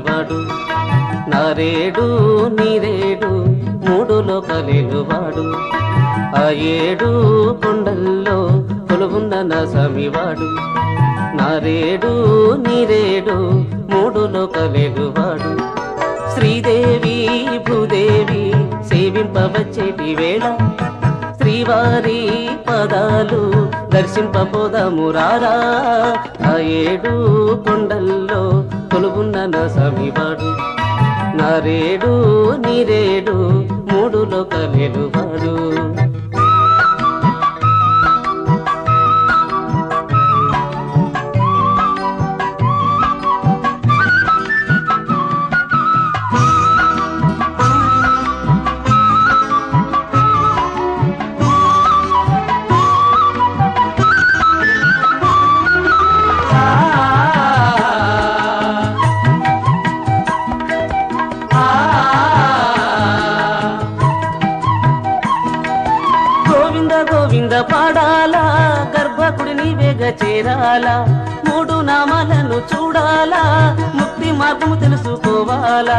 స్వామివాడు నారేడు నీరేడు మూడు లోకలేలువాడు ఆ ఏడు కొండల్లో కొలువున్న నా స్వామివాడు నారేడు నీరేడు మూడు లోకలేలువాడు శ్రీదేవి భూదేవి సేవింపవచ్చేటి వేళ శ్రీవారి పదాలు దర్శింపబోదాము రారా ఆ ఏడు కొండల్లో కొలువున్న నా స్వామివాడు నారేడు నీరేడు మూడు లోకలేలువాడు గోవింద గోవింద పాడాలా గర్భకుడిని వేగ చేరాలా మూడు నామాలను చూడాలా ముక్తి మార్గము తెలుసుకోవాలా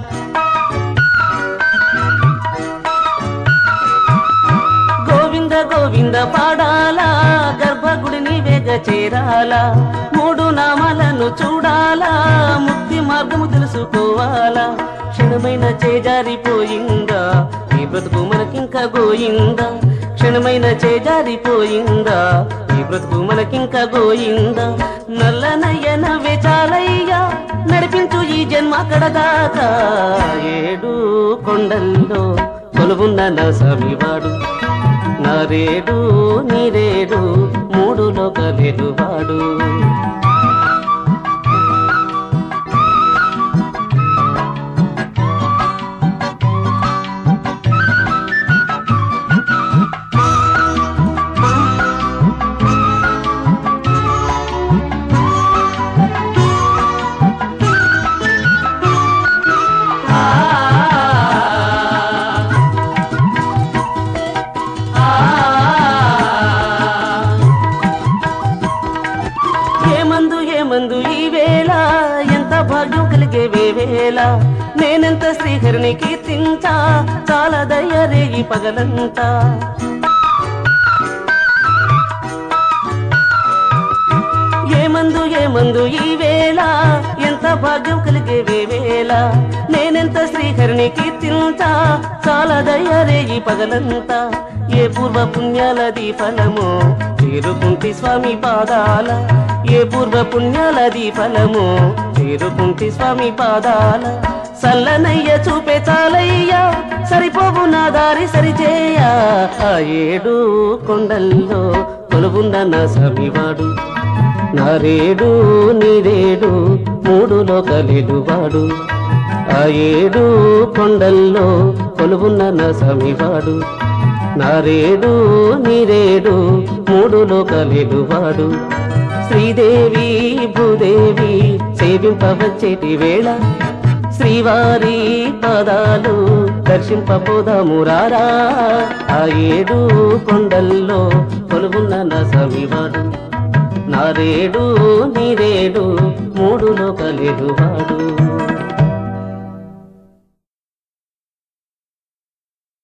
గోవింద గోవింద పాడాలా గర్భగుడిని వేగ చేరాలా మూడు నామాలను చూడాలా ముక్తి మార్గము తెలుసుకోవాలా క్షణమైన చేజారిపోయిందా ఈ బ్రతుకు మనకింకా గోయిందా క్షణమైన చేజారిపోయిందా ఈ బ్రతుకు మనకింకా గోయిందా నల్ల నయ్యన వేచాలయ్యా నడిపించు ఈ జన్మ కడదాకా ఏడు కొండల్లో కొలువున్న నా స్వామివాడు నారేడు నీరేడు మూడు లోకలేడు వాడు ఏమందు ఏమందు ఈ వేళ ఎంత భాగ్యం కలిగే వేవేళ నేనెంత శ్రీహరిని కీర్తించా చాలా దయ్యరే ఈ పగలంతా ఏమందు ఏమందు ఈ వేళ ఎంత భాగ్యం కలిగే వేవేళ నేనెంత శ్రీహరిని కీర్తించా చాలా దయ్యరే ఈ పగలంతా ఏ పూర్వ పుణ్యాలది ఫలము చేరుకుంటి స్వామి పాదాల ఏ పూర్వ పుణ్యాలది ఫలము చేరుకుంటి స్వామి పాదాల సల్లనయ్య చూపే చాలయ్యా సరిపోవు నా దారి సరిచేయ ఆ ఏడు కొండల్లో కొలువున్న నా స్వామివాడు నారేడు నీరేడు మూడు లోకలేడు వాడు ఆ ఏడు కొండల్లో కొలువున్న నా స్వామివాడు నారేడు నీరేడు మూడు లోకలేడు వాడు శ్రీదేవి భూదేవి సేవింపవచ్చేటి వేళ శ్రీవారి పదాలు దర్శింపబోదాము రారా ఆ ఏడు కొండల్లో కొలువున్న నా స్వామివాడు నారేడు నీరేడు మూడు లోకలేడు వాడు